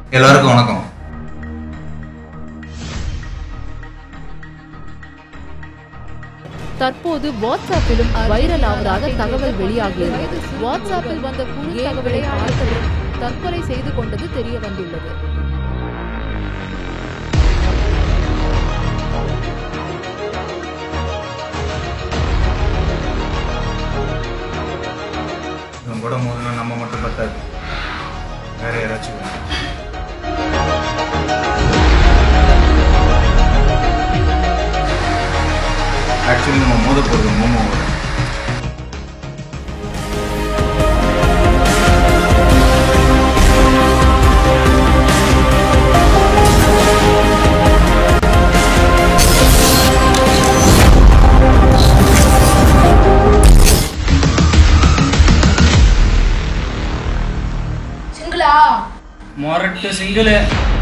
எல்லாருக்கும் வணக்கம் தற்போது வாட்ஸ்அப்பிலும் வைரல் ஆவதாக தகவல் வெளியாகியுள்ளது வாட்ஸ்அப்பில் வந்த குழு தகவலை பார்த்தவர் தற்கொலை செய்து கொண்டது தெரிய வந்துள்ளது இவன் கூட மோதினா நம்ம மட்டும் பத்தாது வேற யாராச்சும் வேணும். ஆக்சுவலி நம்ம மோத போகிறது மோமோவோட சிங்கிளா மொரட்டு சிங்கிள்